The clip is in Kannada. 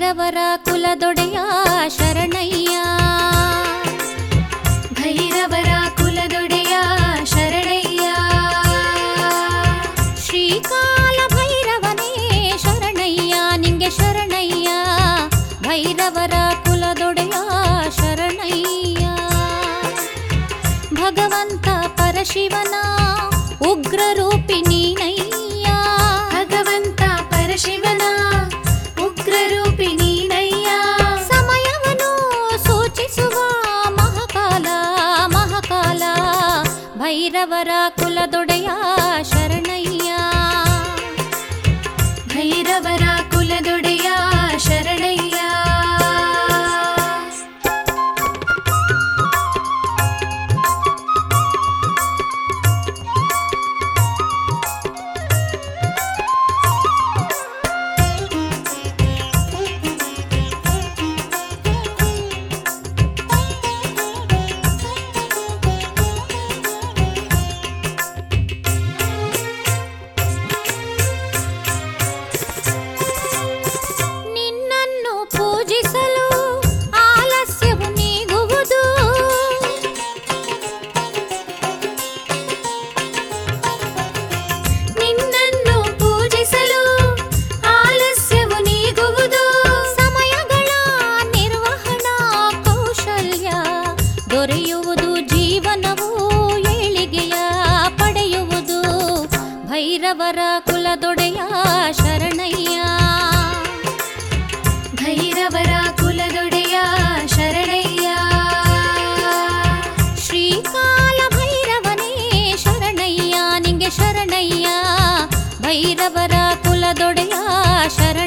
ಭೈರವರ ಕುಲದೊಡೆಯ ಶರಣಯ್ಯ ಭೈರವರ ಕುಲದೊಡೆಯ ಶರಣಯ್ಯ ಶ್ರೀಕಾಲ ಭೈರವನೇ ಶರಣಯ್ಯ ನಿಂಗೆ ಶರಣಯ್ಯ ಭೈರವರ ಕುಲದೊಡೆಯ ಶರಣಯ್ಯ ಭಗವಂತ ಪರಶಿವನ ಉಗ್ರ ರೂಪಿ ನೀನಯ್ಯ ಭಗವಂತ ಪರಶಿವನ ಉಗ್ರ ರೂಪಿ ನೀನಯ್ಯ ಸಮಯವನ್ನು ಸೂಚಿಸುವ ಮಹಾಕಾಲ ಮಹಾಕಾಲ ಭೈರವರ ಕುಲದೊಡೆಯ ಶರಣಯ್ಯ ಭೈರವರ ಕುಲದೊಡೆಯ ಶರಣಯ್ಯ ನಿನ್ನನ್ನು ಪೂಜಿಸಲು ಆಲಸ್ಯವು ನೀಗುವುದು ನಿನ್ನನ್ನು ಪೂಜಿಸಲು ಆಲಸ್ಯವು ನೀಗುವುದು ಸಮಯಗಳ ನಿರ್ವಹಣಾ ಕೌಶಲ್ಯ ದೊರೆಯುವುದು ಜೀವನವು ಏಳಿಗೆಯ ಪಡೆಯುವುದು ಭೈರವರ ಕುಲದೊಡೆಯ ಶರಣಯ್ಯ ಭೈರವರ ಕುಲದೊಡೆಯ ಶರಣಯ್ಯ ಶ್ರೀಕಾಲ ಭೈರವನೇ ಶರಣಯ್ಯ ನಿಂಗೆ ಶರಣಯ್ಯ ಭೈರವರ ಕುಲದೊಡೆಯ ಶರಣ